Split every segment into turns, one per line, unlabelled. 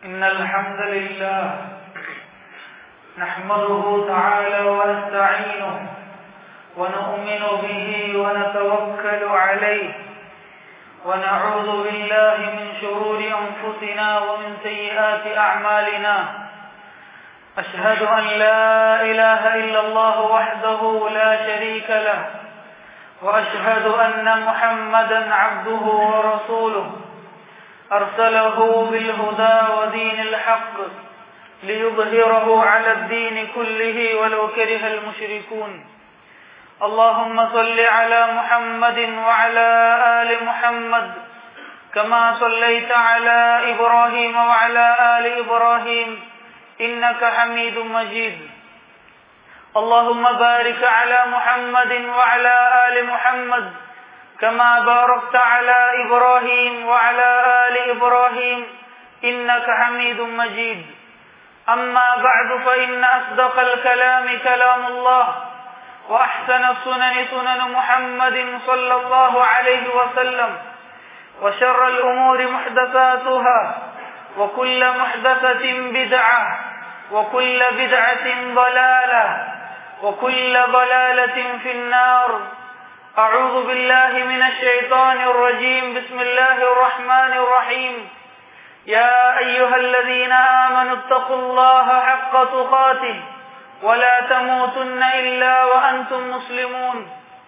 إن الحمد لله نحمده تعالى ونستعينه ونؤمن به ونتوكل عليه ونعوذ بالله من شرور أنفسنا ومن سيئات أعمالنا أشهد أن لا إله إلا الله وحده لا شريك له وأشهد أن محمدا عبده ورسوله أرسله بالهدى ودين الحق ليظهره على الدين كله ولو كره المشركون اللهم صل على محمد وعلى آل محمد كما صليت على إبراهيم وعلى آل إبراهيم إنك حميد مجيد اللهم بارك على محمد وعلى آل محمد كما باركت على إبراهيم وعلى آل إبراهيم إنك حميد مجيد أما بعد فإن أصدق الكلام كلام الله وأحسن السنن سنن محمد صلى الله عليه وسلم وشر الأمور محدثاتها وكل محدثة بدعة وكل بدعة ضلالة وكل ضلالة في النار أعوذ بالله من الشيطان الرجيم بسم الله الرحمن الرحيم يا أيها الذين آمنوا اتقوا الله حق تقاته ولا تموتن إلا وأنتم مسلمون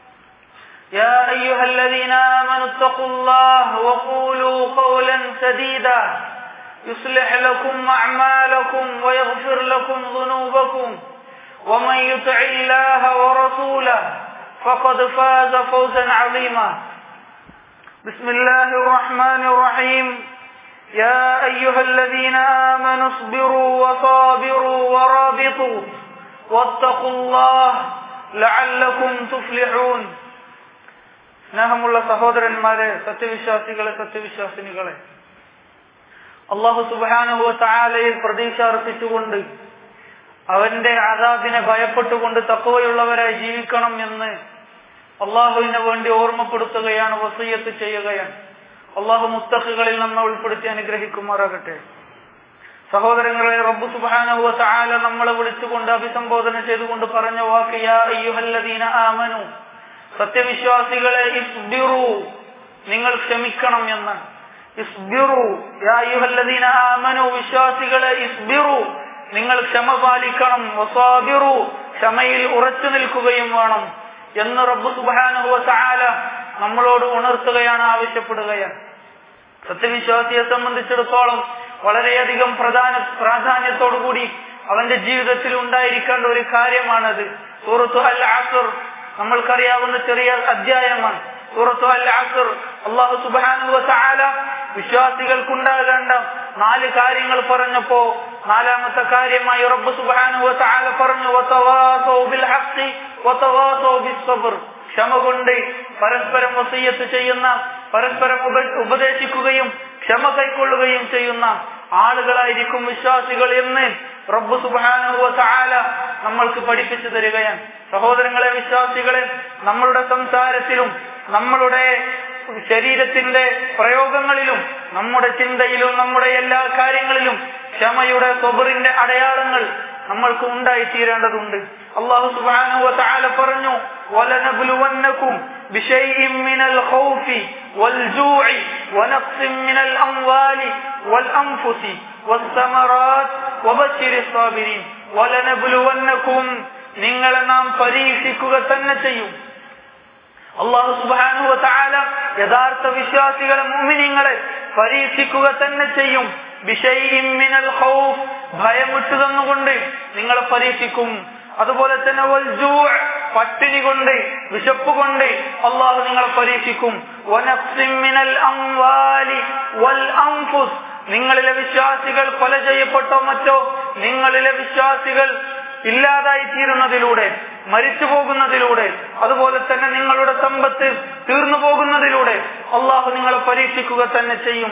يا أيها الذين آمنوا اتقوا الله وقولوا قولا سديدا يصلح لكم أعمالكم ويغفر لكم ذنوبكم ومن يطع الله ورسوله فقد فاز فوزا عظيما بسم الله الرحمن الرحيم يا أيها الذين آمنوا اصبروا وصابروا ورابطوا واتقوا الله لعلكم تفلحون സ്നേഹമുള്ള സഹോദരന്മാരെ സത്യവിശ്വാസികളെ സത്യവിശ്വാസിനികളെ അള്ളാഹു സുബാനുഭവ താലയിൽ പ്രതീക്ഷ അർപ്പിച്ചുകൊണ്ട് അവന്റെ ആദാബിനെ ഭയപ്പെട്ടുകൊണ്ട് തക്കവയുള്ളവരായി ജീവിക്കണം എന്ന് അള്ളാഹുവിനെ വേണ്ടി ഓർമ്മപ്പെടുത്തുകയാണ് വസയ്യത്ത് ചെയ്യുകയാണ് അള്ളാഹു മുസ്തഖുകളിൽ നമ്മെ ഉൾപ്പെടുത്തി അനുഗ്രഹിക്കുമാറാകട്ടെ സഹോദരങ്ങളെ റബ്ബു സുബാനുവ താല നമ്മളെ വിളിച്ചുകൊണ്ട് അഭിസംബോധന ചെയ്തുകൊണ്ട് പറഞ്ഞ വാക്ക് യാ അയ്യുഹല്ലദീന ആമനു സത്യവിശ്വാസികളെ ഇസ്ബിറു നിങ്ങൾ ക്ഷമിക്കണം എന്ന് ഇസ്ബിറു യാ അയ്യുഹല്ലദീന ആമനു വിശ്വാസികളെ ഇസ്ബിറു നിങ്ങൾ ക്ഷമ പാലിക്കണം വസാബിറു ക്ഷമയിൽ ഉറച്ചു നിൽക്കുകയും വേണം എന്ന് റബ്ബു സുബാനുവ താല നമ്മളോട് ഉണർത്തുകയാണ് ആവശ്യപ്പെടുകയാണ് സത്യവിശ്വാസിയെ സംബന്ധിച്ചിടത്തോളം വളരെയധികം പ്രധാന പ്രാധാന്യത്തോടുകൂടി അവന്റെ ജീവിതത്തിൽ ഉണ്ടായിരിക്കേണ്ട ഒരു കാര്യമാണത് സൂറത്തു അൽ ആസുർ നമ്മൾക്കറിയാവുന്ന ചെറിയ അധ്യായമാണ് സൂറത്തു അൽ ആസുർ അള്ളാഹു സുബാനുവ താല വിശ്വാസികൾക്കുണ്ടാകേണ്ട നാല് കാര്യങ്ങൾ പറഞ്ഞപ്പോ നാലാമത്തെ കാര്യമായി റബ്ബ് സുബാനുവ താല പറഞ്ഞു ക്ഷമ കൊണ്ട് പരസ്പരം വസീയത്ത് ചെയ്യുന്ന പരസ്പരം ഉപദേശിക്കുകയും ക്ഷമ കൈക്കൊള്ളുകയും ചെയ്യുന്ന ആളുകളായിരിക്കും വിശ്വാസികൾ എന്ന് റബ്ബ് സുബാനുവ താല നമ്മൾക്ക് പഠിപ്പിച്ചു തരികയാണ് സഹോദരങ്ങളെ വിശ്വാസികളെ നമ്മളുടെ സംസാരത്തിലും നമ്മളുടെ ശരീരത്തിന്റെ പ്രയോഗങ്ങളിലും നമ്മുടെ ചിന്തയിലും നമ്മുടെ എല്ലാ കാര്യങ്ങളിലും ക്ഷമയുടെ സ്വബറിന്റെ അടയാളങ്ങൾ നമ്മൾക്ക് ഉണ്ടായിത്തീരേണ്ടതുണ്ട് അള്ളാഹു സുബാനുവ താല പറഞ്ഞു ولنبلونكم بشيء من الخوف والجوع ونقص من الأموال والأنفس والثمرات وبشر الصابرين ولنبلونكم നിങ്ങളെ നാം പരീക്ഷിക്കുക തന്നെ ചെയ്യും അള്ളാഹു സുബാനുവ താല യഥാർത്ഥ വിശ്വാസികളെ മുമിനിങ്ങളെ പരീക്ഷിക്കുക തന്നെ ചെയ്യും മിനൽ ഖൗഫ് ഭയമിട്ടു തന്നുകൊണ്ട് നിങ്ങളെ പരീക്ഷിക്കും അതുപോലെ തന്നെ പട്ടിണി കൊണ്ട് വിശപ്പ് കൊണ്ട് അള്ളാഹു നിങ്ങളെ പരീക്ഷിക്കും നിങ്ങളിലെ വിശ്വാസികൾ കൊല ചെയ്യപ്പെട്ടോ മറ്റോ നിങ്ങളിലെ വിശ്വാസികൾ ഇല്ലാതായി തീരുന്നതിലൂടെ മരിച്ചു പോകുന്നതിലൂടെ അതുപോലെ തന്നെ നിങ്ങളുടെ സമ്പത്ത് തീർന്നു പോകുന്നതിലൂടെ അള്ളാഹു നിങ്ങളെ പരീക്ഷിക്കുക തന്നെ ചെയ്യും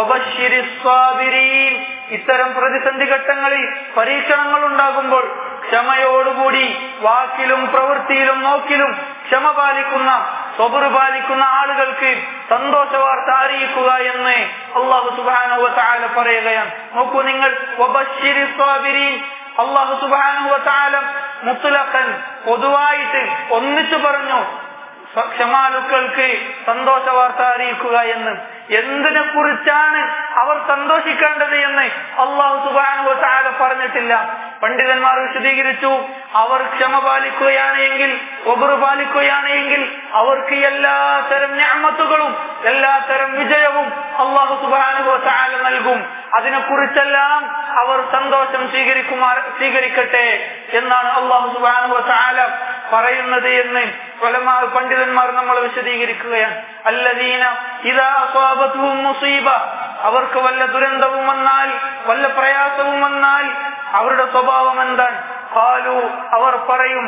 ഇത്തരം പ്രതിസന്ധി ഘട്ടങ്ങളിൽ പരീക്ഷണങ്ങൾ ഉണ്ടാകുമ്പോൾ ക്ഷമയോടുകൂടി വാക്കിലും പ്രവൃത്തിയിലും നോക്കിലും ക്ഷമ പാലിക്കുന്ന സ്വബുറ് പാലിക്കുന്ന ആളുകൾക്ക് സന്തോഷ വാർത്ത അറിയിക്കുക എന്ന് അള്ളാഹു സുബാനുവ താല പറയുകയാണ് നോക്കൂ നിങ്ങൾ വബശ്ശിരി സ്വാബിരീൻ അള്ളാഹു സുബാനുവ താല മുത്തുലക്കൻ പൊതുവായിട്ട് ഒന്നിച്ചു പറഞ്ഞു സ്വ- ക്ഷമാലുക്കൾക്ക് സന്തോഷ വാർത്ത അറിയിക്കുക എന്ന് എന്തിനെ കുറിച്ചാണ് അവർ സന്തോഷിക്കേണ്ടത് എന്ന് അള്ളാഹു സുബാനുവ താല പറഞ്ഞിട്ടില്ല പണ്ഡിതന്മാർ വിശദീകരിച്ചു അവർ ക്ഷമ പാലിക്കുകയാണ് എങ്കിൽ ഒബറ് പാലിക്കുകയാണ് എങ്കിൽ അവർക്ക് എല്ലാ തരം ഞാമത്തുകളും എല്ലാ തരം വിജയവും അള്ളാഹു സുബാനുവ താല നൽകും അതിനെക്കുറിച്ചെല്ലാം അവർ സന്തോഷം സ്വീകരിക്കുമാർ സ്വീകരിക്കട്ടെ എന്നാണ് അള്ളാഹു സുബാനുവ താല പറയുന്നത് എന്ന് ഉലമാ പണ്ഡിതന്മാർ നമ്മൾ വിശദീകരിക്കുകയാണ് അല്ലദീന ഇതാ അസ്വാബത്തുഹും മുസീബ അവർക്ക് വല്ല ദുരന്തവും വന്നാൽ വല്ല പ്രയാസവും വന്നാൽ അവരുടെ സ്വഭാവം എന്താണ് ഖാലു അവർ പറയും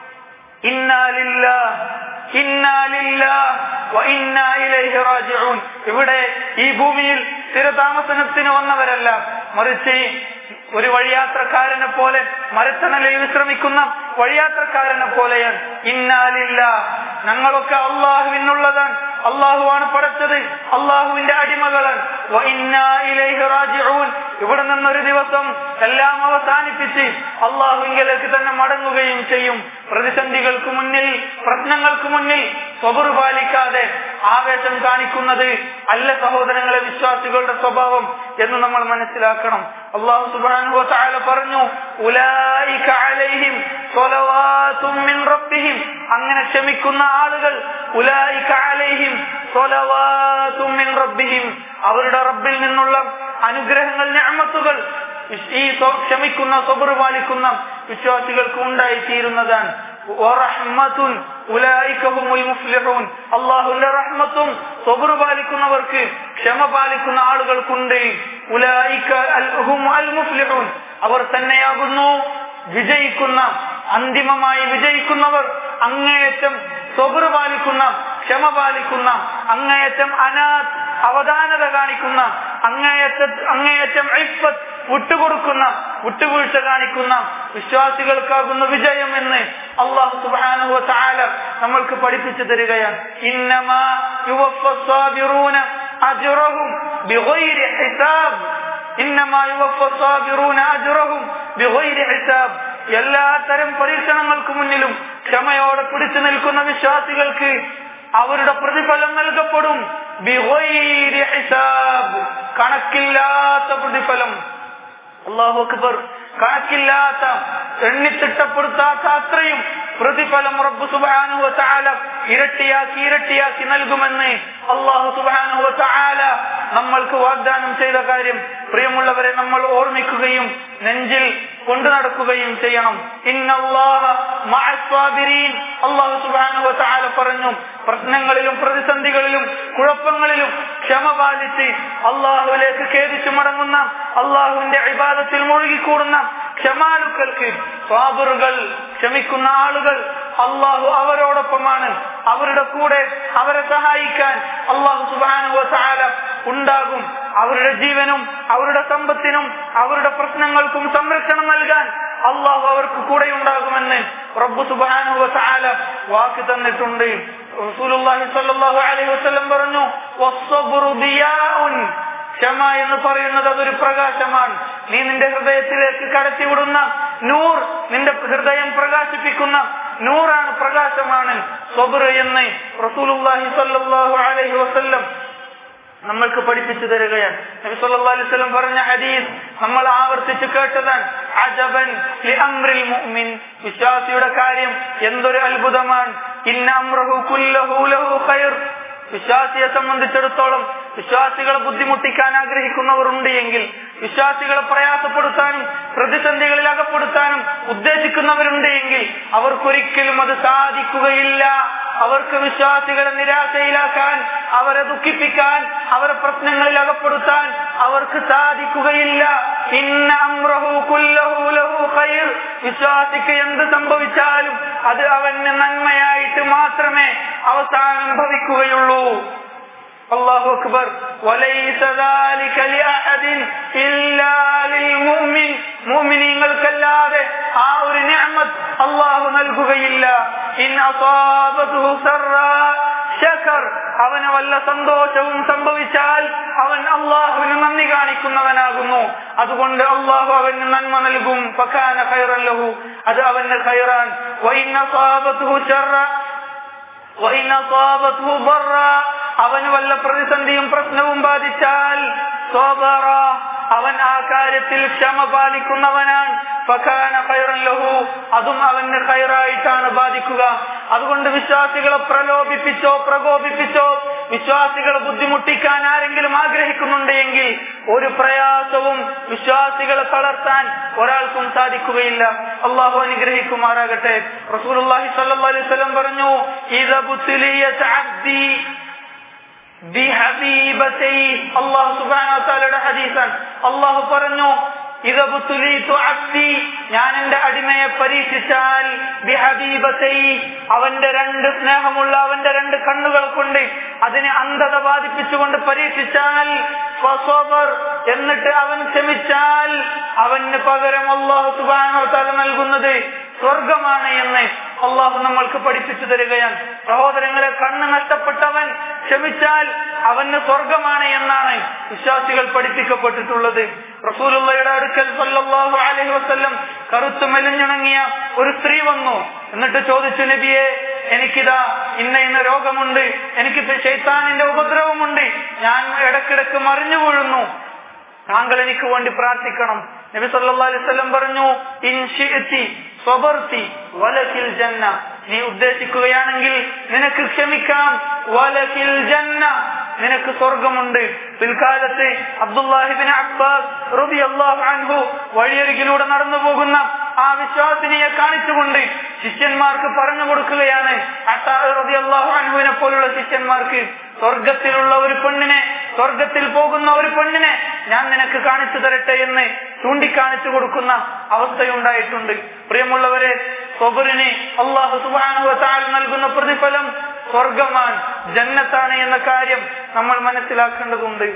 ഇന്നാലില്ലാ ഇന്നാലില്ലാ വ ഇന്നാ ഇലൈഹി റാജിഊൻ ഇവിടെ ഈ ഭൂമിയിൽ സ്ഥിരതാമസനത്തിന് വന്നവരല്ല മറിച്ച് ഒരു വഴിയാത്രക്കാരനെ പോലെ മരത്തണലിൽ വിശ്രമിക്കുന്ന വഴിയാത്രക്കാരനെ പോലെയാണ് ഇന്നാലില്ല ഞങ്ങളൊക്കെ അള്ളാഹുവിനുള്ളതാണ് അള്ളാഹുവാണ് പടച്ചത് അള്ളാഹുവിന്റെ അടിമകളാണ് വ ഇന്നാ ഇലൈഹി റാജിഊൻ ഇവിടെ നിന്നൊരു ദിവസം എല്ലാം അവസാനിപ്പിച്ച് അള്ളാഹുവിലേക്ക് തന്നെ മടങ്ങുകയും ചെയ്യും പ്രതിസന്ധികൾക്ക് മുന്നിൽ പ്രശ്നങ്ങൾക്ക് മുന്നിൽ സ്വബുറ് പാലിക്കാതെ ആവേശം കാണിക്കുന്നത് അല്ല സഹോദരങ്ങളെ വിശ്വാസികളുടെ സ്വഭാവം എന്ന് നമ്മൾ മനസ്സിലാക്കണം അള്ളാഹു സുബ്ഹാനഹു വതആല പറഞ്ഞു ഉലൈക അലൈഹിം സ്വലവാത്തും മിൻ റബ്ബിഹിം അങ്ങനെ ക്ഷമിക്കുന്ന ആളുകൾ ഉലൈക അലൈഹിം സ്വലവാത്തും മിൻ റബ്ബിഹിം അവരുടെ റബ്ബിൽ നിന്നുള്ള അനുഗ്രഹങ്ങൾ ഞാമത്തുകൾ ഈ സ്വ- ക്ഷമിക്കുന്ന സ്വബർ പാലിക്കുന്ന വിശ്വാസികൾക്ക് ഉണ്ടായിത്തീരുന്നതാണ് വറഹ്മത്തുൻ ഉലൈക ഹുമുൽ മുഫ്ലിഹൂൻ അല്ലാഹുവിന്റെ റഹ്മത്തും സ്വബർ പാലിക്കുന്നവർക്ക് ക്ഷമ പാലിക്കുന്ന ആളുകൾക്കുണ്ട് ഉലൈക അൽ ഹും അൽ മുഫ്ലിഹൂൻ അവർ തന്നെയാകുന്നു വിജയിക്കുന്ന അന്തിമമായി വിജയിക്കുന്നവർ അങ്ങേയറ്റം സ്വബർ പാലിക്കുന്ന ക്ഷമ പാലിക്കുന്ന അങ്ങേയറ്റം അനാഥ് അവധാനത കാണിക്കുന്ന അങ്ങേയറ്റ അങ്ങേയറ്റം ഇഫത്ത് വിട്ടുകൊടുക്കുന്ന വിട്ടുവീഴ്ച കാണിക്കുന്ന വിശ്വാസികൾക്കാകുന്ന വിജയം എന്ന് അള്ളാഹു സുബ്ഹാനഹു വ തആല നമ്മൾക്ക് പഠിപ്പിച്ചു തരികയാണ് ഇന്നമാ യുവഫസ്സാബിറൂന അജ്റഹും ബിഗൈരി ഹിസാബ് ഇന്നമാ യുവഫസ്സാബിറൂന അജ്റഹും ബിഗൈരി ഹിസാബ് എല്ലാ തരം പരീക്ഷണങ്ങൾക്ക് മുന്നിലും ക്ഷമയോടെ പിടിച്ചു നിൽക്കുന്ന വിശ്വാസികൾക്ക് അവരുടെ പ്രതിഫലം നൽകപ്പെടും ബിഗൈരി ഹിസാബ് കണക്കില്ലാത്ത പ്രതിഫലം അള്ളാഹു അക്ബർ കണക്കില്ലാത്ത എണ്ണിത്തിട്ടപ്പെടുത്താത്ത അത്രയും പ്രതിഫലം റബ്ബ് സുബ്ഹാനഹു വ തആല ഇരട്ടിയാക്കി ഇരട്ടിയാക്കി നൽകുമെന്ന് അള്ളാഹു സുബ്ഹാനഹു വ തആല നമ്മൾക്ക് വാഗ്ദാനം ചെയ്ത കാര്യം പ്രിയമുള്ളവരെ നമ്മൾ ഓർമ്മിക്കുകയും നെഞ്ചിൽ കൊണ്ടു നടക്കുകയും ചെയ്യണം ഇന്നല്ലാഹ മഅസ് സാബിരീൻ അള്ളാഹു സുബ്ഹാനഹു വ തആല പറഞ്ഞു പ്രശ്നങ്ങളിലും പ്രതിസന്ധികളിലും കുഴപ്പങ്ങളിലും ക്ഷമ പാലിച്ച് അള്ളാഹുവിലേക്ക് ഖേദിച്ചു മടങ്ങുന്ന അള്ളാഹുവിന്റെ ഇബാദത്തിൽ മുഴുകിക്കൂടുന്ന ക്ഷമാലുക്കൾക്ക് സ്വാബറുകൾ ക്ഷമിക്കുന്ന ആളുകൾ അള്ളാഹു അവരോടൊപ്പമാണ് അവരുടെ കൂടെ അവരെ സഹായിക്കാൻ അള്ളാഹു സുബാനുവ സഹാല ഉണ്ടാകും അവരുടെ ജീവനും അവരുടെ സമ്പത്തിനും അവരുടെ പ്രശ്നങ്ങൾക്കും സംരക്ഷണം നൽകാൻ അള്ളാഹു അവർക്ക് കൂടെ ഉണ്ടാകുമെന്ന് റബ്ബു സുബാനുവ സഹാല വാക്ക് തന്നിട്ടുണ്ട് റസൂലുള്ളാഹി സ്വല്ലല്ലാഹു അലൈഹി വസല്ലം പറഞ്ഞു വസ്സബ്റു ദിയാഉൻ ക്ഷമ എന്ന് പറയുന്നത് അതൊരു പ്രകാശമാണ് നീ നിന്റെ ഹൃദയത്തിലേക്ക് കടത്തിവിടുന്ന നൂർ നിന്റെ ഹൃദയം പ്രകാശിപ്പിക്കുന്ന നൂറാണ് പ്രകാശമാണ് സ്വബർ എന്ന് റസൂലുള്ളാഹി സ്വല്ലല്ലാഹു അലൈഹി വസല്ലം നമ്മൾക്ക് പഠിപ്പിച്ചു തരികയാണ് നബി സല്ലല്ലാഹു അലൈഹി വസല്ലം പറഞ്ഞ ഹദീസ് നമ്മൾ ആവർത്തിച്ച് കേട്ടതാണ് അജബൻ ലി അംറിൽ മുഅ്മിൻ വിശ്വാസിയുടെ കാര്യം എന്തൊരു അത്ഭുതമാണ് ഇന്ന അംറഹു കുല്ലഹു ലഹു ഖൈർ വിശ്വാസിയെ സംബന്ധിച്ചിടത്തോളം വിശ്വാസികളെ ബുദ്ധിമുട്ടിക്കാൻ ആഗ്രഹിക്കുന്നവർ ഉണ്ട് എങ്കിൽ വിശ്വാസികളെ പ്രയാസപ്പെടുത്താനും പ്രതിസന്ധികളിൽ അകപ്പെടുത്താനും ഉദ്ദേശിക്കുന്നവരുണ്ട് എങ്കിൽ അവർക്കൊരിക്കലും അത് സാധിക്കുകയില്ല അവർക്ക് വിശ്വാസികളെ നിരാശയിലാക്കാൻ അവരെ ദുഃഖിപ്പിക്കാൻ അവരെ പ്രശ്നങ്ങളിൽ അകപ്പെടുത്താൻ അവർക്ക് സാധിക്കുകയില്ല ഇന്ന അമ്രഹു കുല്ലഹു ലഹു ഖൈർ വിശ്വാസിക്ക് എന്ത് സംഭവിച്ചാലും അത് അവന് നന്മയായിട്ട് മാത്രമേ അവസാനം ഭവിക്കുകയുള്ളൂ الله أكبر وليس ذلك لأحد إلا للمؤمن മുഅ്മിനീങ്ങൾക്കല്ലാതെ ആ ഒരു നിഅമത്ത് അള്ളാഹു നൽകുകയില്ല ഇൻ അസാബതുഹു സറ ശകർ അവന് വല്ല സന്തോഷവും സംഭവിച്ചാൽ അവൻ അള്ളാഹുവിന് നന്ദി കാണിക്കുന്നവനാകുന്നു അതുകൊണ്ട് അള്ളാഹു അവന് നന്മ നൽകും ഫക്കാന ഖൈറൻ ലഹു അത് അവന് ഖൈറാൻ വഇന്ന സാബത്തുഹു ശർറ വഇന്ന സാബത്തുഹു ബർറ അവന് വല്ല പ്രതിസന്ധിയും പ്രശ്നവും ബാധിച്ചാൽ സ്വബറ അവൻ ആ കാര്യത്തിൽ ക്ഷമ പാലിക്കുന്നവനാണ് ഫഖാന ഖൈറൻ ലഹു അതും അവന് ഖൈറായിട്ടാണ് ബാധിക്കുക അതുകൊണ്ട് വിശ്വാസികളെ പ്രലോഭിപ്പിച്ചോ പ്രകോപിപ്പിച്ചോ വിശ്വാസികളെ ബുദ്ധിമുട്ടിക്കാൻ ആരെങ്കിലും ആഗ്രഹിക്കുന്നുണ്ട് എങ്കിൽ ഒരു പ്രയാസവും വിശ്വാസികളെ തളർത്താൻ ഒരാൾക്കും സാധിക്കുകയില്ല അള്ളാഹു അനുഗ്രഹിക്കുമാറാകട്ടെ റസൂലുള്ളാഹി സ്വല്ലല്ലാഹു അലൈഹി വസല്ലം പറഞ്ഞു ഇദ ബുത്ലിയത അബ്ദി ബിഹബീബതൈ അല്ലാഹു സുബ്ഹാനഹു വതആലയുടെ ഹദീസാണ് അല്ലാഹു പറഞ്ഞു ഇദ ബുത്ലിതു അബ്ദി ഞാൻ എന്റെ അടിമയെ പരീക്ഷിച്ചാൽ ബിഹബീബതൈ അവന്റെ രണ്ട് സ്നേഹമുള്ള അവന്റെ രണ്ട് കണ്ണുകൾ കൊണ്ട് അതിനെ അന്ധത ബാധിപ്പിച്ചുകൊണ്ട് പരീക്ഷിച്ചാൽ ഫസബർ എന്നിട്ട് അവൻ ക്ഷമിച്ചാൽ അവന് പകരം അള്ളാഹു സുബാനോ തല നൽകുന്നത് സ്വർഗമാണ് എന്ന് അള്ളാഹു നമ്മൾക്ക് പഠിപ്പിച്ചു തരികയാണ് സഹോദരങ്ങളെ കണ്ണ് നഷ്ടപ്പെട്ടവൻ ക്ഷമിച്ചാൽ അവന് സ്വർഗമാണ് എന്നാണ് വിശ്വാസികൾ പഠിപ്പിക്കപ്പെട്ടിട്ടുള്ളത് റസൂലുള്ളയുടെ അടുക്കൽ സല്ലല്ലാഹു അലൈഹി വസല്ലം കറുത്തു മെലിഞ്ഞിണങ്ങിയ ഒരു സ്ത്രീ വന്നു എന്നിട്ട് ചോദിച്ചു നബിയെ എനിക്കിതാ ഇന്ന ഇന്ന രോഗമുണ്ട് എനിക്ക് ശൈത്താനിന്റെ ഉപദ്രവമുണ്ട് ഞാൻ ഇടക്കിടക്ക് മറിഞ്ഞു വീഴുന്നു താങ്കൾ എനിക്ക് വേണ്ടി പ്രാർത്ഥിക്കണം നബി സല്ലല്ലാഹു അലൈഹി വസല്ലം പറഞ്ഞു ഇൻ ശിഅതി സ്വബർത്തി വലകിൽ ജന്ന നീ ഉദ്ദേശിക്കുകയാണെങ്കിൽ നിനക്ക് ക്ഷമിക്കാം വലകിൽ ജന്ന നിനക്ക് സ്വർഗമുണ്ട് പിൽക്കാലത്ത് അബ്ദുല്ലാഹിബിൻ അബ്ബാസ് റളിയല്ലാഹു അൻഹു വഴിയരികിലൂടെ നടന്നു പോകുന്ന ആ വിശ്വാസിനിയെ കാണിച്ചുകൊണ്ട് ശിഷ്യന്മാർക്ക് പറഞ്ഞു കൊടുക്കുകയാണ് റളിയല്ലാഹു അൻഹുവിനെ പോലുള്ള ശിഷ്യന്മാർക്ക് സ്വർഗത്തിലുള്ള ഒരു പെണ്ണിനെ സ്വർഗത്തിൽ പോകുന്ന ഒരു പെണ്ണിനെ ഞാൻ നിനക്ക് കാണിച്ചു തരട്ടെ എന്ന് ചൂണ്ടിക്കാണിച്ചു കൊടുക്കുന്ന അവസ്ഥയുണ്ടായിട്ടുണ്ട് പ്രിയമുള്ളവരെ സ്വബറിന് അള്ളാഹു സുബാനുവ താൽ നൽകുന്ന പ്രതിഫലം സ്വർഗമാണ് ജന്നത്താണ് എന്ന കാര്യം നമ്മൾ മനസ്സിലാക്കേണ്ടതുണ്ട്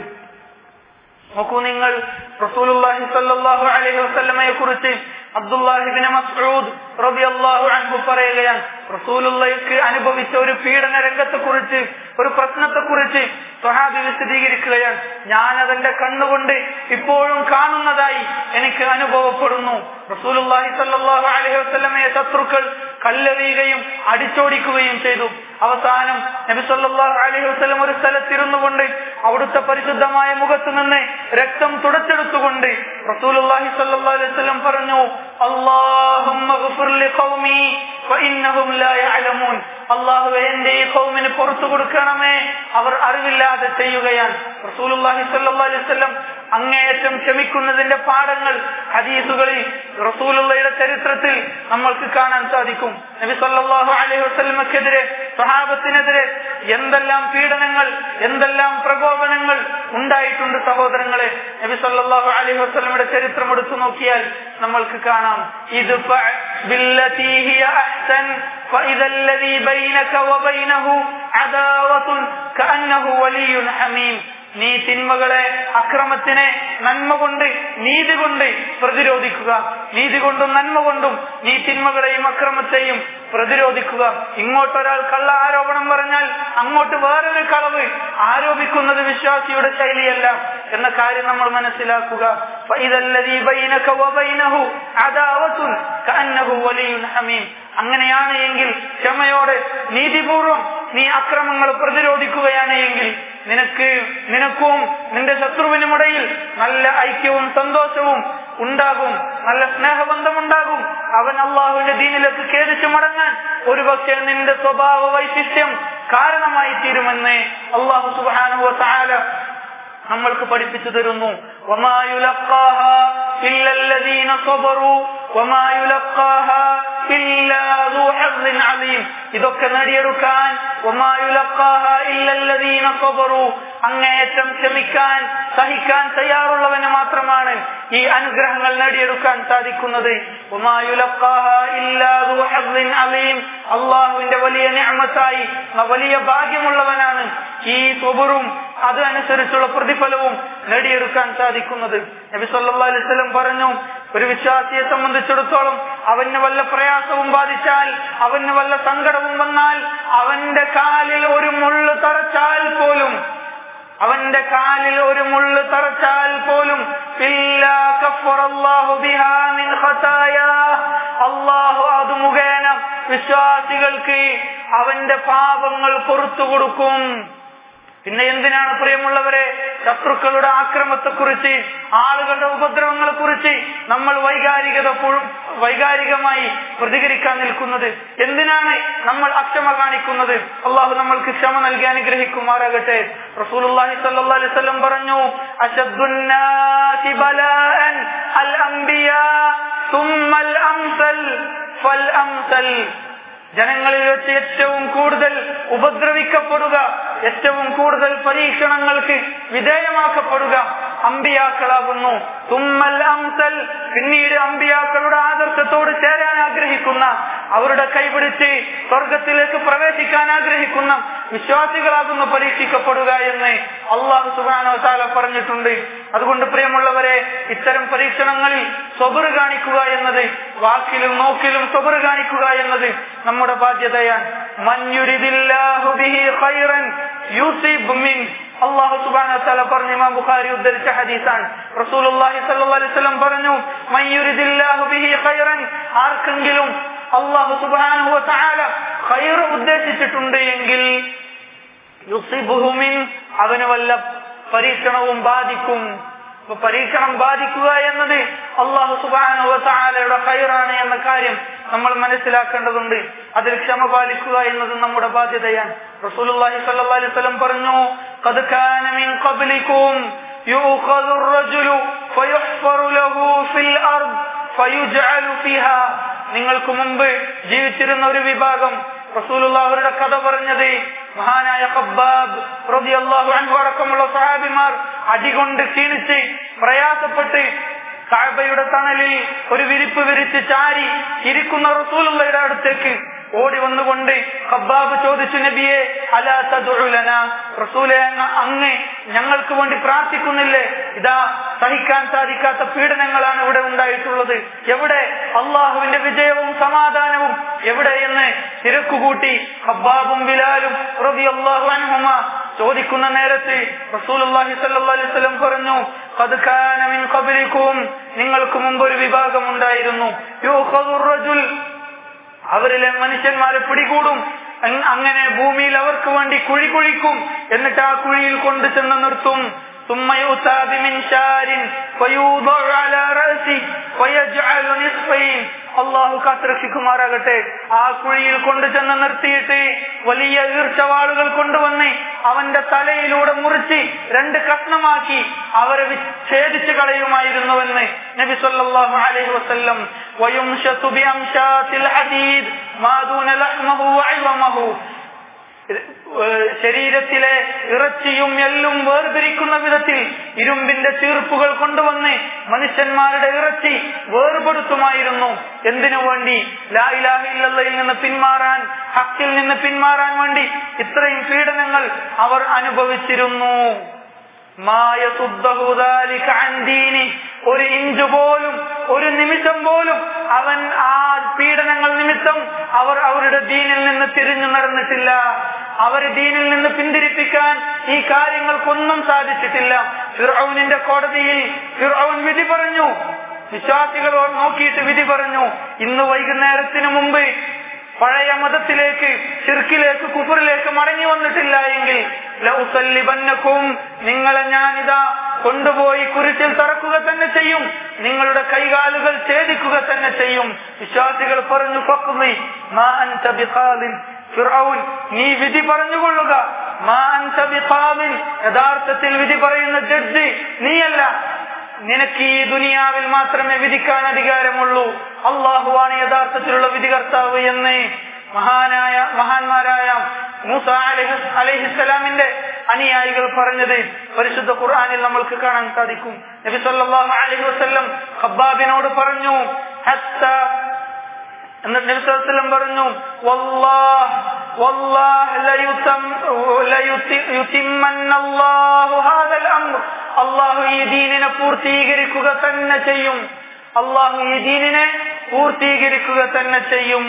നോക്കൂ നിങ്ങൾ റസൂലുള്ളാഹി സ്വല്ലല്ലാഹു അലൈഹി വസല്ലമയെ കുറിച്ച് അബ്ദുല്ലാഹിബിന് മസ്ഊദ് റളിയല്ലാഹു അൻഹു പറയുകയാണ് റസൂലുള്ളാഹിക്ക് അനുഭവിച്ച ഒരു പീഡന രംഗത്തെ കുറിച്ച് ഒരു പ്രശ്നത്തെ കുറിച്ച് സ്വഹാബി വിശദീകരിക്കുകയാണ് ഞാൻ അതെന്റെ കണ്ണുകൊണ്ട് ഇപ്പോഴും കാണുന്നതായി എനിക്ക് അനുഭവപ്പെടുന്നു റസൂലുള്ളാഹി സ്വല്ലല്ലാഹു അലൈഹി വസല്ലമയെ ശത്രുക്കൾ കല്ലെറിയുകയും അടിച്ചോടിക്കുകയും ചെയ്തു അവസാനം നബി സല്ലല്ലാഹു അലൈഹി വസല്ലം ഒരു സ്ഥലത്തിരുന്നു കൊണ്ട് അവിടുത്തെ പരിശുദ്ധമായ മുഖത്ത് നിന്ന് രക്തം തുടച്ചെടുത്തുകൊണ്ട് റസൂലുള്ളാഹി സ്വല്ലല്ലാഹു അലൈഹി വസല്ലം പറഞ്ഞു അല്ലാഹുമ്മ ഗഫിർ ലിഖൗമി ഫഇന്നഹും ലാ യഅലമൂൻ അള്ളാഹുവെ എന്റെ ഈ കൗമിന് പുറത്തു കൊടുക്കണമേ അവർ അറിവില്ലാതെ ചെയ്യുകയാണ് റസൂലുള്ളാഹി സ്വല്ലല്ലാഹു അലൈഹി വസല്ലം അങ്ങേയറ്റം ക്ഷമിക്കുന്നതിന്റെ പാഠങ്ങൾ ഹദീസുകളിൽ റസൂലുള്ളയുടെ ചരിത്രത്തിൽ നമ്മൾക്ക് കാണാൻ സാധിക്കും നബി സല്ലല്ലാഹു അലൈഹി വസല്ലമക്കെതിരെ സ്വഹാബത്തിനെതിരെ എന്തെല്ലാം പീഡനങ്ങൾ എന്തെല്ലാം പ്രകോപനങ്ങൾ ഉണ്ടായിട്ടുണ്ട് സഹോദരങ്ങളെ നബി സല്ലല്ലാഹു അലൈഹി വസല്ലമയുടെ ചരിത്രം എടുത്തു നോക്കിയാൽ നമ്മൾക്ക് കാണാം ഇത് ബില്ലതി ഹിയ അഹ്സൻ فإذا الذي بينك وبينه عداوة كأنه ولي حميم നീ തിന്മകളെ അക്രമത്തിനെ നന്മ കൊണ്ട് നീതി കൊണ്ട് പ്രതിരോധിക്കുക നീതി കൊണ്ടും നന്മ കൊണ്ടും നീ തിന്മകളെയും അക്രമത്തെയും പ്രതിരോധിക്കുക ഇങ്ങോട്ടൊരാൾ കള്ള ആരോപണം പറഞ്ഞാൽ അങ്ങോട്ട് വേറൊരു കളവ് ആരോപിക്കുന്നത് വിശ്വാസിയുടെ ശൈലിയല്ല എന്ന കാര്യം നമ്മൾ മനസ്സിലാക്കുക അങ്ങനെയാണ് എങ്കിൽ ക്ഷമയോടെ നീതിപൂർവം നീ അക്രമങ്ങൾ പ്രതിരോധിക്കുകയാണ് എങ്കിൽ നിനക്ക് നിനക്കും നിന്റെ ശത്രുവിനുമിടയിൽ നല്ല ഐക്യവും സന്തോഷവും ഉണ്ടാകും നല്ല സ്നേഹബന്ധമുണ്ടാകും അവൻ അള്ളാഹുവിന്റെ ദീനിലേക്ക് ഖേദിച്ചു മടങ്ങാൻ ഒരുപക്ഷെ നിന്റെ സ്വഭാവ വൈശിഷ്ട്യം കാരണമായി തീരുമെന്ന് അള്ളാഹു സുബാനുവ താല നമ്മൾക്ക് പഠിപ്പിച്ചു തരുന്നു ഇതൊക്കെ നേടിയെടുക്കാൻ അങ്ങേയറ്റം ക്ഷമിക്കാൻ സഹിക്കാൻ തയ്യാറുള്ളവന് മാത്രമാണ് ഈ അനുഗ്രഹങ്ങൾ നേടിയെടുക്കാൻ സാധിക്കുന്നത് അള്ളാഹുവിന്റെ വലിയ ഞാമത്തായി വലിയ ഭാഗ്യമുള്ളവനാണ് ഈ സ്വബറും അത് അനുസരിച്ചുള്ള പ്രതിഫലവും നേടിയെടുക്കാൻ സാധിക്കുന്നത് നബി സല്ലാ അലൈവലം പറഞ്ഞു ഒരു വിശ്വാസിയെ സംബന്ധിച്ചിടത്തോളം അവന് വല്ല പ്രയാസവും ബാധിച്ചാൽ അവന് വല്ല സങ്കടവും വന്നാൽ അവന്റെ കാലിൽ ഒരു മുള്ളു തറച്ചാൽ പോലും അവന്റെ കാലിൽ ഒരു മുള്ളു തറച്ചാൽ പോലും അള്ളാഹു അത് മുഖേന വിശ്വാസികൾക്ക് അവന്റെ പാപങ്ങൾ പുറത്തു കൊടുക്കും പിന്നെ എന്തിനാണ് പ്രിയമുള്ളവരെ ശത്രുക്കളുടെ ആക്രമത്തെക്കുറിച്ച് ആളുകളുടെ ഉപദ്രവങ്ങളെ കുറിച്ച് നമ്മൾ വൈകാരികത വൈകാരികമായി പ്രതികരിക്കാൻ നിൽക്കുന്നത് എന്തിനാണ് നമ്മൾ അക്ഷമ കാണിക്കുന്നത് അള്ളാഹു നമ്മൾക്ക് ക്ഷമ നൽകി അനുഗ്രഹിക്കുമാറാകട്ടെ റസൂലുള്ളാഹി സ്വല്ലല്ലാഹി അലൈഹി വസല്ലം പറഞ്ഞു അശദ്ദുന്നാസി ബലാഅൻ അൽ അംബിയാ സുമ്മൽ അംസൽ ഫൽ അംസൽ ജനങ്ങളിൽ വെച്ച് ഏറ്റവും കൂടുതൽ ഉപദ്രവിക്കപ്പെടുക ഏറ്റവും കൂടുതൽ പരീക്ഷണങ്ങൾക്ക് വിധേയമാക്കപ്പെടുക അമ്പിയാക്കളാകുന്നു തുമ്മൽ അംസൽ പിന്നീട് അമ്പിയാക്കളുടെ ആദർശത്തോട് ചേരാൻ ആഗ്രഹിക്കുന്ന അവരുടെ കൈപിടിച്ച് സ്വർഗത്തിലേക്ക് പ്രവേശിക്കാൻ ആഗ്രഹിക്കുന്ന വിശ്വാസികളാകുന്നു പരീക്ഷിക്കപ്പെടുക എന്ന് അള്ളാഹു സുബാനോ താല പറഞ്ഞിട്ടുണ്ട് അതുകൊണ്ട് പ്രിയമുള്ളവരെ ഇത്തരം പരീക്ഷണങ്ങളിൽ സ്വബറ് കാണിക്കുക എന്നത് വാക്കിലും നോക്കിലും സ്വബറ് കാണിക്കുക എന്നത് നമ്മുടെ ബാധ്യതയാണ് മഞ്ഞുരിദില്ലാഹു ബിഹി ഖൈറൻ യൂസിബ് മിൻ അള്ളാഹു സുബാന തല പറഞ്ഞു ഇമാം ബുഖാരി ഉദ്ധരിച്ച ഹദീസാണ് റസൂലുള്ളാഹി സ്വല്ലല്ലാഹി അലൈഹി വസല്ലം പറഞ്ഞു മയ്യുരിദില്ലാഹു ബിഹി ഖൈറൻ ആർക്കെങ്കിലും അള്ളാഹു സുബ്ഹാനഹു വ തആല ഖൈർ ഉദ്ദേശിച്ചിട്ടുണ്ട് എങ്കിൽ യുസിബുഹു മിൻ അവന് വല്ല പരീക്ഷണവും ബാധിക്കും അപ്പൊ പരീക്ഷണം ബാധിക്കുക എന്നത് അള്ളാഹു സുബാനുവ താലയുടെ ഹൈറാണ് എന്ന കാര്യം നമ്മൾ മനസ്സിലാക്കേണ്ടതുണ്ട് അതിൽ ക്ഷമ പാലിക്കുക എന്നത് നമ്മുടെ ബാധ്യതയാണ് റസൂലുള്ളാഹി സ്വല്ലല്ലാഹി അലൈഹി വസല്ലം പറഞ്ഞു ഖദ് കാന മിൻ ഖബ്ലികും യുഖദു الرجل فيحفر له في الارض فيجعل فيها നിങ്ങൾക്ക് മുമ്പ് ജീവിച്ചിരുന്ന ഒരു വിഭാഗം റസൂലുള്ള അവരുടെ കഥ പറഞ്ഞത് മഹാനായ ഖബ്ബാബ് റളിയല്ലാഹു അൻഹു അടക്കമുള്ള സഹാബിമാർ അടികൊണ്ട് ക്ഷീണിച്ച് പ്രയാസപ്പെട്ട് കാബയുടെ തണലിൽ ഒരു വിരിപ്പ് വിരിച്ച് ചാരി ഇരിക്കുന്ന റസൂലുള്ളയുടെ അടുത്തേക്ക് ഓടി വന്നുകൊണ്ട് ഖബ്ബാബ് ചോദിച്ചു നബിയെ അലാ തദുലന റസൂലെ അങ്ങ് ഞങ്ങൾക്ക് വേണ്ടി പ്രാർത്ഥിക്കുന്നില്ലേ ഇതാ സഹിക്കാൻ സാധിക്കാത്ത പീഡനങ്ങളാണ് ഇവിടെ ഉണ്ടായിട്ടുള്ളത് എവിടെ അള്ളാഹുവിന്റെ വിജയവും സമാധാനവും എവിടെ എന്ന് തിരക്കുകൂട്ടി ഹബ്ബാബും ബിലാലും റളിയല്ലാഹു അൻഹുമ ചോദിക്കുന്ന നേരത്ത് റസൂലുള്ളാഹി സ്വല്ലല്ലാഹി അലൈഹി വസല്ലം പറഞ്ഞു ഖദ് കാന മിൻ ഖബ്ലികും നിങ്ങൾക്ക് മുമ്പ് ഒരു വിഭാഗം ഉണ്ടായിരുന്നു യൂഖദുർ റജുൽ അവരിലെ മനുഷ്യന്മാരെ പിടികൂടും അങ് അങ്ങനെ ഭൂമിയിൽ അവർക്ക് വേണ്ടി കുഴി കുഴിക്കും എന്നിട്ട് ആ കുഴിയിൽ കൊണ്ടു ചെന്ന് നിർത്തും ثم يؤتى بمنشار فيوضع على رأسه ويجعل نصفين അള്ളാഹു കാത്തുരക്ഷിക്കുമാറാകട്ടെ ആ കുഴിയിൽ കൊണ്ടു ചെന്ന് നിർത്തിയിട്ട് വലിയ ഈർച്ചവാളുകൾ കൊണ്ടുവന്ന് അവന്റെ തലയിലൂടെ മുറിച്ച് രണ്ട് കഷ്ണമാക്കി അവരെ വിച്ഛേദിച്ചു കളയുമായിരുന്നുവെന്ന് നബി സല്ലല്ലാഹു അലൈഹി വസല്ലം വയുംശതു ബിഅംശാത്തിൽ ഹദീദ് മാ ദൂന ലഹ്മഹു വഇളമഹു ശരീരത്തിലെ ഇറച്ചിയും എല്ലും വേർതിരിക്കുന്ന വിധത്തിൽ ഇരുമ്പിന്റെ ചീർപ്പുകൾ കൊണ്ടുവന്ന് മനുഷ്യന്മാരുടെ ഇറച്ചി വേർപെടുത്തുമായിരുന്നു എന്തിനു വേണ്ടി ലായിലാഹില്ലയിൽ നിന്ന് പിന്മാറാൻ ഹക്കിൽ നിന്ന് പിന്മാറാൻ വേണ്ടി ഇത്രയും പീഡനങ്ങൾ അവർ അനുഭവിച്ചിരുന്നു ഒരു ഇഞ്ച് പോലും ഒരു നിമിഷം പോലും അവൻ ആ പീഡനങ്ങൾ നിമിത്തം അവർ അവരുടെ ദീനിൽ നിന്ന് തിരിഞ്ഞു നടന്നിട്ടില്ല അവർ ദീനിൽ നിന്ന് പിന്തിരിപ്പിക്കാൻ ഈ കാര്യങ്ങൾക്കൊന്നും സാധിച്ചിട്ടില്ല ഫിറൌനിന്റെ കോടതിയിൽ ഫിറൌൻ വിധി പറഞ്ഞു വിശ്വാസികളോട് നോക്കിയിട്ട് വിധി പറഞ്ഞു ഇന്ന് വൈകുന്നേരത്തിന് മുമ്പ് പഴയ മതത്തിലേക്ക് ചിർക്കിലേക്ക് കുഫറിലേക്ക് മടങ്ങി വന്നിട്ടില്ല എങ്കിൽ ലൗസല്ലിബന്നക്കും നിങ്ങളെ ഞാനിതാ കൊണ്ടുപോയി കുരിശിൽ തറക്കുക തന്നെ ചെയ്യും നിങ്ങളുടെ കൈകാലുകൾ ഛേദിക്കുക തന്നെ ചെയ്യും വിശ്വാസികൾ പറഞ്ഞു ഫഖ്ലി മാ അൻത ബിഖാലിൻ ഫിർഔൻ നീ വിധി പറഞ്ഞുകൊള്ളുക മാ അൻത ബിഖാലിൻ യഥാർത്ഥത്തിൽ വിധി പറയുന്ന ജഡ്ജി നീയല്ല നിനക്ക് ഈ ദുനിയാവിൽ മാത്രമേ വിധിക്കാൻ അധികാരമുള്ളൂ അള്ളാഹുവാണ് യഥാർത്ഥത്തിലുള്ള വിധികർത്താവ് എന്ന് മഹാനായ മഹാന്മാരായ മൂസ അലഹി അലഹിസ്സലാമിന്റെ അനുയായികൾ പറഞ്ഞത് പരിശുദ്ധ ഖുർആനിൽ നമ്മൾക്ക് കാണാൻ സാധിക്കും നബി സല്ലല്ലാഹു അലൈഹി വസല്ലം ഖബ്ബാബിനോട് പറഞ്ഞു ഹത്ത എന്നിട്ട് നബി സ്വല്ലല്ലാഹു അലൈഹി വസല്ലം പറഞ്ഞു വല്ലാഹ് വല്ലാഹ് ലയുതം ലയുതി- യുതിമ്മന്നല്ലാഹു ഹാദൽ അംർ അല്ലാഹു ഈ ദീനിനെ പൂർത്തീകരിക്കുക തന്നെ ചെയ്യും അല്ലാഹു ഈ ദീനിനെ പൂർത്തീകരിക്കുക തന്നെ ചെയ്യും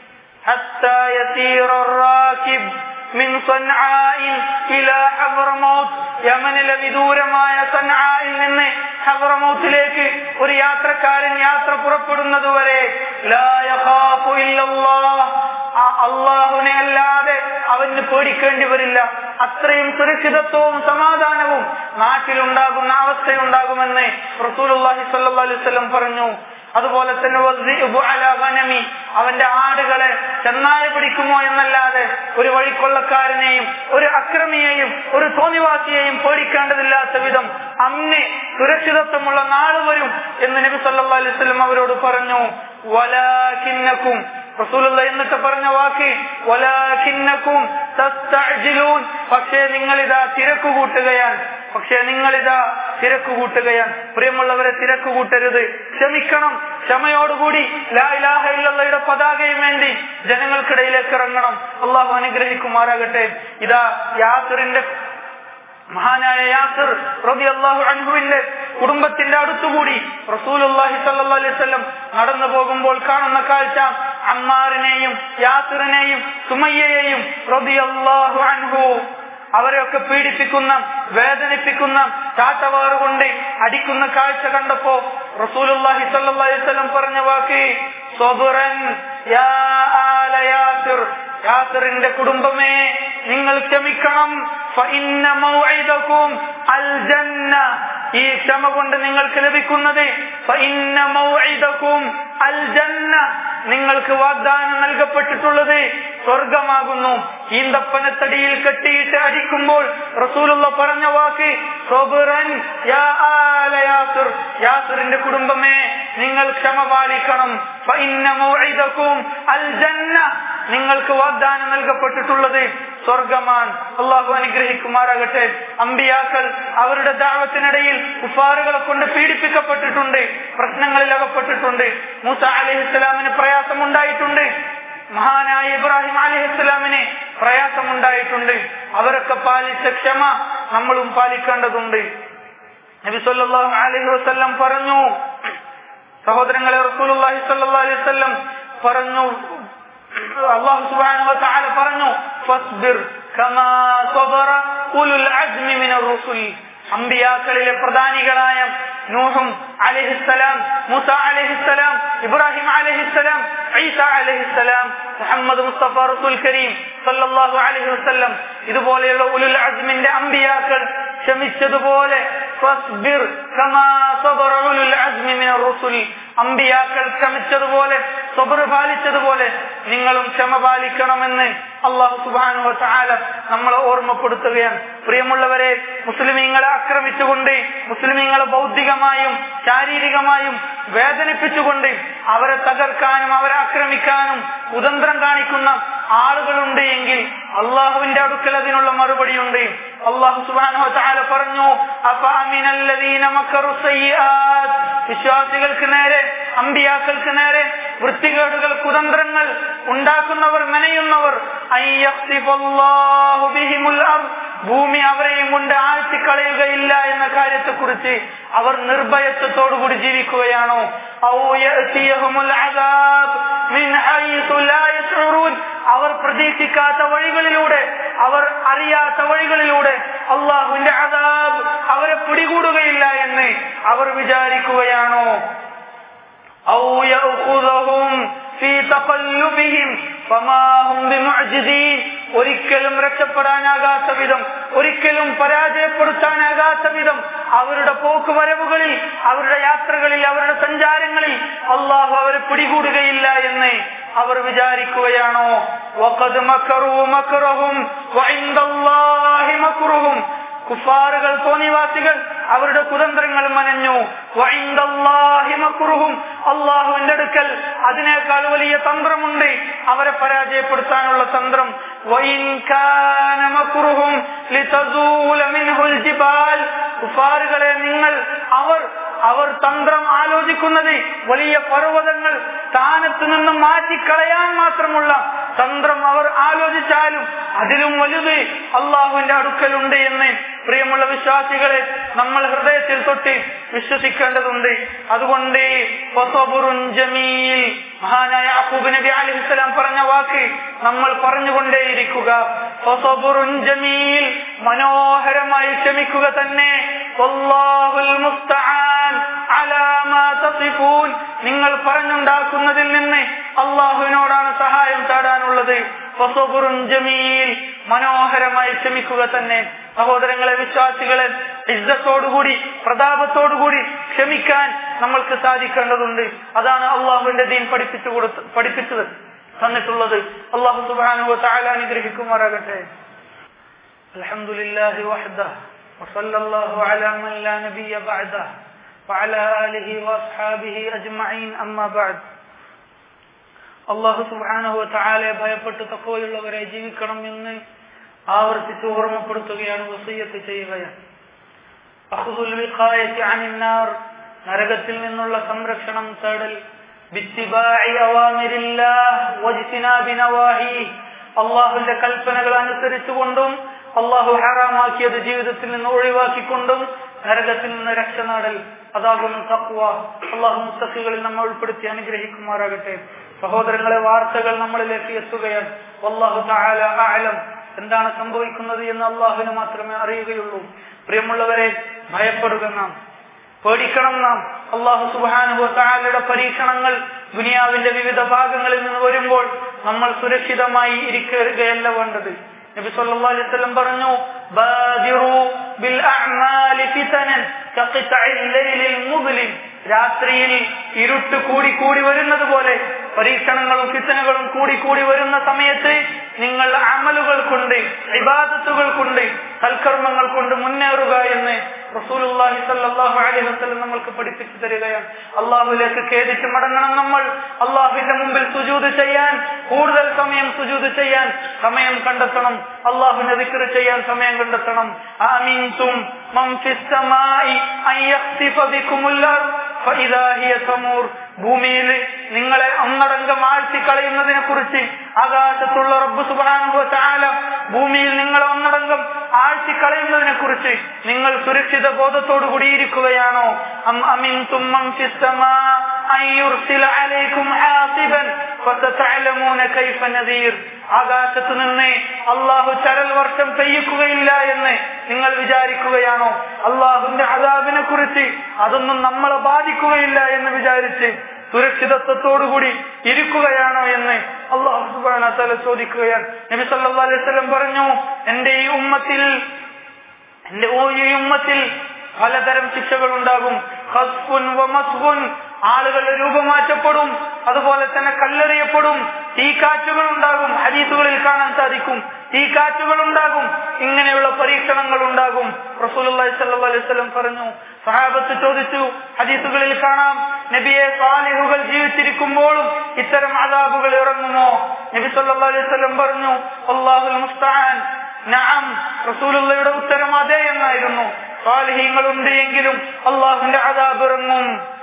حتى يسير الراكب من صنعاء إلى حضرموت യമനിലെ വിദൂരമായ സൻആയിൽ നിന്ന് ഹദ്റമൗത്തിലേക്ക് ഒരു യാത്രക്കാരൻ യാത്ര പുറപ്പെടുന്നതുവരെ ലാ യഖാഫു ഇല്ലല്ലാഹ് ആ അള്ളാഹുവിനെ അല്ലാതെ അവന് പേടിക്കേണ്ടി വരില്ല അത്രയും സുരക്ഷിതത്വവും സമാധാനവും നാട്ടിലുണ്ടാകുന്ന അവസ്ഥയുണ്ടാകുമെന്ന് റസൂലുള്ളാഹി സ്വല്ലല്ലാഹു അലൈഹി വസല്ലം പറഞ്ഞു അതുപോലെ തന്നെ വദ്ദിഉബു അലാ ഗനമി അവന്റെ ആടുകളെ ചെന്നായ പിടിക്കുമോ എന്നല്ലാതെ ഒരു വഴിക്കൊള്ളക്കാരനെയും ഒരു അക്രമിയെയും ഒരു തോന്നിവാസിയെയും പേടിക്കേണ്ടതില്ലാത്ത വിധം അന്ന് സുരക്ഷിതത്വമുള്ള നാള് വരും എന്ന് നബി സല്ലല്ലാഹു അലൈഹി വസല്ലം അവരോട് പറഞ്ഞു വലാകിന്നക്കും റസൂലുള്ള എന്നിട്ട് പറഞ്ഞ വാക്ക് വലാകിന്നക്കും തസ്തഅജിലൂൻ പക്ഷേ നിങ്ങൾ ഇതാ തിരക്ക് കൂട്ടുകയാണ് പക്ഷേ നിങ്ങളിതാ തിരക്ക് കൂട്ടുകയാണ് പ്രിയമുള്ളവരെ തിരക്ക് കൂട്ടരുത് ക്ഷമിക്കണം ക്ഷമയോടുകൂടി ലാ ഇലാഹ ഇല്ലല്ലയുടെ പതാകയും വേണ്ടി ജനങ്ങൾക്കിടയിലേക്ക് ഇറങ്ങണം അള്ളാഹു അനുഗ്രഹിക്കുമാറാകട്ടെ ഇതാ യാസറിന്റെ മഹാനായ യാസിർ റളിയല്ലാഹു അൻഹുവിന്റെ കുടുംബത്തിന്റെ അടുത്തുകൂടി റസൂലുള്ളാഹി സ്വല്ലല്ലാഹു അലൈഹി വസല്ലം നടന്നു പോകുമ്പോൾ കാണുന്ന കാഴ്ച അമ്മാറിനെയും യാസിറിനെയും സുമയ്യയെയും റളിയല്ലാഹു അൻഹു അവരെയൊക്കെ പീഡിപ്പിക്കുന്ന വേദനിപ്പിക്കുന്ന ചാട്ടവാറ് കൊണ്ട് അടിക്കുന്ന കാഴ്ച കണ്ടപ്പോ റസൂലുള്ളാഹി സ്വല്ലല്ലാഹു അലൈഹി വസല്ലം പറഞ്ഞ വാക്ക് സ്വബുറൻ യാ ആല യാസിർ യാസിറിന്റെ കുടുംബമേ നിങ്ങൾ ക്ഷമിക്കണം ഫഇന്ന മൗഇദകും അൽ ജന്ന ഈ ക്ഷമ കൊണ്ട് നിങ്ങൾക്ക് ലഭിക്കുന്നത് ഫഇന്ന മൗഇദകും അൽ ജന്ന നിങ്ങൾക്ക് വാഗ്ദാനം നൽകപ്പെട്ടിട്ടുള്ളത് സ്വർഗമാകുന്നു ഈന്തപ്പനത്തടിയിൽ കെട്ടിയിട്ട് അടിക്കുമ്പോൾ റസൂലുള്ള പറഞ്ഞ വാക്ക് സൊബുറൻ യാ ആല യാസിർ യാസിറിന്റെ കുടുംബമേ നിങ്ങൾ ക്ഷമ പാലിക്കണം ഫഇന്ന മൗഇദകും അൽ ജന്ന നിങ്ങൾക്ക് വാഗ്ദാനം നൽകപ്പെട്ടിട്ടുള്ളത് സ്വർഗമാൻ അള്ളാഹു അനുഗ്രഹിക്കുമാറാകട്ടെ അമ്പിയാക്കൾ അവരുടെ ദാവത്തിനിടയിൽ കുഫാറുകളെ കൊണ്ട് പീഡിപ്പിക്കപ്പെട്ടിട്ടുണ്ട് പ്രശ്നങ്ങളിൽ അകപ്പെട്ടിട്ടുണ്ട് മൂസ അലഹിസ്സലാമിന് പ്രയാസമുണ്ടായിട്ടുണ്ട് മഹാനായ ഇബ്രാഹിം അലഹിസ്സലാമിന് പ്രയാസമുണ്ടായിട്ടുണ്ട് അവരൊക്കെ പാലിച്ച ക്ഷമ നമ്മളും പാലിക്കേണ്ടതുണ്ട് നബി സല്ലല്ലാഹു അലൈഹി വസല്ലം പറഞ്ഞു സഹോദരങ്ങളെ റസൂലുള്ളാഹി സ്വല്ലല്ലാഹു അലൈഹി വസല്ലം പറഞ്ഞു അള്ളാഹു സുബ്ഹാനഹു വതആല പറഞ്ഞു ഫസ്ബിർ കമാ സബറ ഉലുൽ അസ്മി മിനർ റുസുൽ അമ്പിയാക്കളിലെ പ്രധാനികളായ നൂഹും അലഹിസ്സലാം മുസ അലഹിസ്സലാം ഇബ്രാഹിം അലഹിസ്സലാം ഈസ അലഹിസ്സലാം മുഹമ്മദ് മുസ്തഫ റസൂൽ കരീം സല്ലല്ലാഹു അലൈഹി വസല്ലം ഇതുപോലെയുള്ള ഉലുൽ അസ്മിന്റെ അമ്പിയാക്കൾ ക്ഷമിച്ചതുപോലെ ഫസ്ബിർ കമാ സബറ ഉലുൽ അസ്മി മിനർ റുസുൽ അമ്പിയാക്കൾ ക്ഷമിച്ചതുപോലെ സ്വബർ പാലിച്ചതുപോലെ നിങ്ങളും ക്ഷമ പാലിക്കണമെന്ന് അള്ളാഹു സുബാനു താല നമ്മളെ ഓർമ്മപ്പെടുത്തുകയാണ് പ്രിയമുള്ളവരെ മുസ്ലിമീങ്ങളെ ആക്രമിച്ചുകൊണ്ട് മുസ്ലിമീങ്ങളെ ഭൗതികമായും ശാരീരികമായും വേദനിപ്പിച്ചുകൊണ്ട് അവരെ തകർക്കാനും അവരെ ആക്രമിക്കാനും കുതന്ത്രം കാണിക്കുന്ന ആളുകളുണ്ട് എങ്കിൽ അള്ളാഹുവിന്റെ അടുക്കൽ അതിനുള്ള മറുപടിയുണ്ട് അള്ളാഹു സുബാനു താല പറഞ്ഞു അഫാമിനല്ലദീന മക്കറു സയ്യാത്ത് വിശ്വാസികൾക്ക് നേരെ അമ്പിയാക്കൾക്ക് നേരെ വൃത്തികേടുകൾ കുതന്ത്രങ്ങൾ ഉണ്ടാക്കുന്നവർ മെനയുന്നവർ അയ്യഖ്സിഫല്ലാഹു ബിഹിമുൽ അർദ് ഭൂമി അവരെയും കൊണ്ട് ആഴ്ത്തിക്കളയുകയില്ല എന്ന കാര്യത്തെക്കുറിച്ച് അവർ നിർഭയത്വത്തോടുകൂടി ജീവിക്കുകയാണോ ഔ യഅ്തിയഹുമുൽ അദാബ് മിൻ ഹൈസു ലാ യശ്ഉറൂൻ അവർ പ്രതീക്ഷിക്കാത്ത വഴികളിലൂടെ അവർ അറിയാത്ത വഴികളിലൂടെ അള്ളാഹുവിന്റെ അദാബ് അവരെ പിടികൂടുകയില്ല എന്ന് അവർ വിചാരിക്കുകയാണോ ഔ യഅഖുദഹും ഫീ തഖല്ലുബിഹിം ഫമാ ഹും ബിമുഅ്ജിദീൻ ഒരിക്കലും രക്ഷപ്പെടാനാകാത്ത വിധം ഒരിക്കലും പരാജയപ്പെടുത്താനാകാത്ത വിധം അവരുടെ പോക്കുവരവുകളിൽ അവരുടെ യാത്രകളിൽ അവരുടെ സഞ്ചാരങ്ങളിൽ അള്ളാഹു അവരെ പിടികൂടുകയില്ല എന്ന് അവർ വിചാരിക്കുകയാണോ വഖദ് മക്കറൂ മക്റഹും വഇൻദല്ലാഹി മക്റുഹും കുഫാറുകൾ തോന്നിവാസികൾ അവരുടെ കുതന്ത്രങ്ങൾ മനഞ്ഞു വഇൻദല്ലാഹി മക്റുഹും അള്ളാഹുവിന്റെ അടുക്കൽ അതിനേക്കാൾ വലിയ തന്ത്രമുണ്ട് അവരെ പരാജയപ്പെടുത്താനുള്ള തന്ത്രം വഇൻ കാന മക്റുഹും ലിതസൂല മിൻഹുൽ ജിബാൽ കുഫാറുകളെ നിങ്ങൾ അവർ അവർ തന്ത്രം ആലോചിക്കുന്നത് വലിയ പർവ്വതങ്ങൾ സ്ഥാനത്ത് നിന്ന് മാറ്റിക്കളയാൻ മാത്രമുള്ള തന്ത്രം അവർ ആലോചിച്ചാലും അതിലും വലുത് അള്ളാഹുവിന്റെ അടുക്കലുണ്ട് എന്ന് പ്രിയമുള്ള വിശ്വാസികളെ നമ്മൾ ഹൃദയത്തിൽ തൊട്ട് വിശ്വസിക്കേണ്ടതുണ്ട് അതുകൊണ്ട് ഫസബുറുൻ ജമീൽ മഹാനായ അഹൂബ് നബി അലിസ്ലാം പറഞ്ഞ വാക്ക് നമ്മൾ പറഞ്ഞുകൊണ്ടേയിരിക്കുക ഫസബുറുൻ ജമീൽ മനോഹരമായി ക്ഷമിക്കുക തന്നെ വല്ലാഹുൽ മുസ്തആൻ അലാ മാ തസിഫൂൻ നിങ്ങൾ പറഞ്ഞുണ്ടാക്കുന്നതിൽ നിന്ന് അള്ളാഹുവിനോടാണ് സഹായം തേടാനുള്ളത് ഫസബുറുൻ ജമീൽ മനോഹരമായി ക്ഷമിക്കുക തന്നെ സഹോദരങ്ങളെ വിശ്വാസികളെ ഇജ്ജത്തോടുകൂടി പ്രതാപത്തോടുകൂടി ക്ഷമിക്കാൻ നമ്മൾക്ക് സാധിക്കേണ്ടതുണ്ട് അതാണ് അള്ളാഹുവിന്റെ ദീൻ പഠിപ്പിച്ചു കൊടുത്ത് പഠിപ്പിച്ചത് തന്നിട്ടുള്ളത് അള്ളാഹു സുബാനു താല അനുഗ്രഹിക്കുമാറാകട്ടെ അലഹമുല്ലാഹി വഹദ وصلى الله على من لا نبي بعده وعلى آله وأصحابه أجمعين أما بعد അള്ളാഹു സുബാനഹു താലെ ഭയപ്പെട്ട് തക്കവയുള്ളവരെ ജീവിക്കണം എന്ന് ആവർത്തിച്ച് ഓർമ്മപ്പെടുത്തുകയാണ് വസീയത്ത് ചെയ്യുകയാണ് അഹുദുൽ വിഖായത്തി അനിന്നാർ നരകത്തിൽ നിന്നുള്ള സംരക്ഷണം തേടൽ ബിത്തിബാഇ അവാമിരില്ലാഹ് വജ്തിനാബി നവാഹി അള്ളാഹുവിന്റെ കൽപ്പനകൾ അനുസരിച്ചുകൊണ്ടും അള്ളാഹു ഹറാമാക്കിയത് ജീവിതത്തിൽ നിന്ന് ഒഴിവാക്കിക്കൊണ്ടും നരകത്തിൽ നിന്ന് രക്ഷ നേടൽ അതാകുന്നു തക്വ അള്ളാഹു മുസ്തഖികളിൽ നമ്മൾ ഉൾപ്പെടുത്തി അനുഗ്രഹിക്കുമാറാകട്ടെ സഹോദരങ്ങളെ വാർത്തകൾ നമ്മളിലേക്ക് എത്തുകയാണ് അള്ളാഹു താല ആലം എന്താണ് സംഭവിക്കുന്നത് എന്ന് അള്ളാഹുവിന് മാത്രമേ അറിയുകയുള്ളൂ പ്രിയമുള്ളവരെ ഭയപ്പെടുക നാം പേടിക്കണം നാം അള്ളാഹു സുബാനുഭവ താലയുടെ പരീക്ഷണങ്ങൾ ദുനിയാവിന്റെ വിവിധ ഭാഗങ്ങളിൽ നിന്ന് വരുമ്പോൾ നമ്മൾ സുരക്ഷിതമായി ഇരിക്കുകയല്ല വേണ്ടത് നബി സല്ലല്ലാഹു അലൈഹി വസല്ലം പറഞ്ഞു ബാദിറു ബിൽ അഅമാലി ഫിതനൻ കഖിതഇൽ ലൈലിൽ മുദ്ലിം രാത്രിയിൽ ഇരുട്ട് കൂടി കൂടി വരുന്നത് പോലെ പരീക്ഷണങ്ങളും ഫിത്തനകളും കൂടി കൂടി വരുന്ന സമയത്ത് നിങ്ങൾ അമലുകൾ കൊണ്ട് ഇബാദത്തുകൾ കൊണ്ട് സൽക്കർമ്മങ്ങൾ കൊണ്ട് മുന്നേറുക എന്ന് റസൂലുള്ളാഹി സ്വല്ലല്ലാഹു അലൈഹി വസല്ലം നമ്മൾക്ക് പഠിപ്പിച്ചു തരികയാണ് അള്ളാഹുലേക്ക് ഖേദിച്ച് മടങ്ങണം നമ്മൾ അള്ളാഹുവിന്റെ മുമ്പിൽ സുജൂദ് ചെയ്യാൻ കൂടുതൽ സമയം സുജൂദ് ചെയ്യാൻ സമയം കണ്ടെത്തണം അള്ളാഹുവിനെ ദിക്ർ ചെയ്യാൻ സമയം കണ്ടെത്തണം ആമീൻതും മൻ ഫിസ് സമായി അൻ യഖ്സിഫ ബികുമുൽ അർദ് ഫഇദാ ഹിയ സമൂർ ഭൂമിയിൽ നിങ്ങളെ ഒന്നടങ്കം ആഴ്ത്തിക്കളയുന്നതിനെ കുറിച്ച് ആകാശത്തുള്ള റബ്ബ് സുബാനുഭവ ചാല ഭൂമിയിൽ നിങ്ങളെ ഒന്നടങ്കം ആഴ്ത്തിക്കളയുന്നതിനെ കുറിച്ച് നിങ്ങൾ സുരക്ഷിത ബോധത്തോടു കൂടിയിരിക്കുകയാണോ അം അമിൻ തുമ്മം ആകാശത്തു നിന്ന് അള്ളാഹു ചരൽ വർഷം പെയ്യിക്കുകയില്ല എന്ന് നിങ്ങൾ വിചാരിക്കുകയാണോ അള്ളാഹുവിന്റെ അതാബിനെ കുറിച്ച് അതൊന്നും നമ്മളെ ബാധിക്കുകയില്ല എന്ന് വിചാരിച്ച് സുരക്ഷിതത്വത്തോടുകൂടി ഇരിക്കുകയാണോ എന്ന് അള്ളാഹു സുബാന തല ചോദിക്കുകയാണ് നബി സല്ലാ അലൈഹി സ്വലം പറഞ്ഞു എന്റെ ഈ ഉമ്മത്തിൽ എന്റെ ഈ ഉമ്മത്തിൽ പലതരം ശിക്ഷകൾ ഉണ്ടാകും ആളുകളുടെ രൂപമാറ്റപ്പെടും അതുപോലെ തന്നെ കല്ലെറിയപ്പെടും തീക്കാറ്റുകൾ ഉണ്ടാകും ഹരീസുകളിൽ കാണാൻ സാധിക്കും തീക്കാറ്റുകൾ ഉണ്ടാകും ഇങ്ങനെയുള്ള പരീക്ഷണങ്ങൾ ഉണ്ടാകും റസൂലുള്ളാഹി സ്വല്ലല്ലാഹു അലൈഹി വസല്ലം പറഞ്ഞു സഹാബത്ത് ചോദിച്ചു ഹദീസുകളിൽ കാണാം നബിയെ സാലിഹുകൾ ജീവിച്ചിരിക്കുമ്പോഴും ഇത്തരം അതാബുകൾ ഇറങ്ങുമോ നബി സല്ലല്ലാഹു അലൈഹി വസല്ലം പറഞ്ഞു അല്ലാഹുൽ മുസ്തആൻ നഅം റസൂലുള്ളയുടെ ഉത്തരം അതെ എന്നായിരുന്നു സാലിഹ്യങ്ങൾ ഉണ്ട് എങ്കിലും അള്ളാഹുവിന്റെ അതാബ് ഇറങ്ങും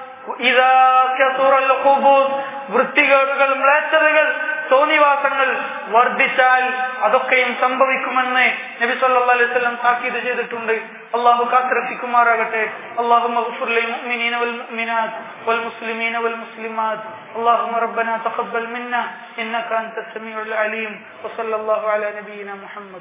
വൃത്തികേടുകൾ മ്ലേച്ഛതകൾ തോന്നിവാസങ്ങൾ വർദ്ധിച്ചാൽ അതൊക്കെയും സംഭവിക്കുമെന്ന് നബി സല്ലല്ലാഹു അലൈഹി വസല്ലം താക്കീത് ചെയ്തിട്ടുണ്ട് അള്ളാഹു കാത്തിരക്ഷിക്കുമാറാകട്ടെ അള്ളാഹു مغفر للمؤمنين والمؤمنات والمسلمين والمسلمات اللهم ربنا تقبل منا إنك أنت السميع العليم وصلى الله على نبينا محمد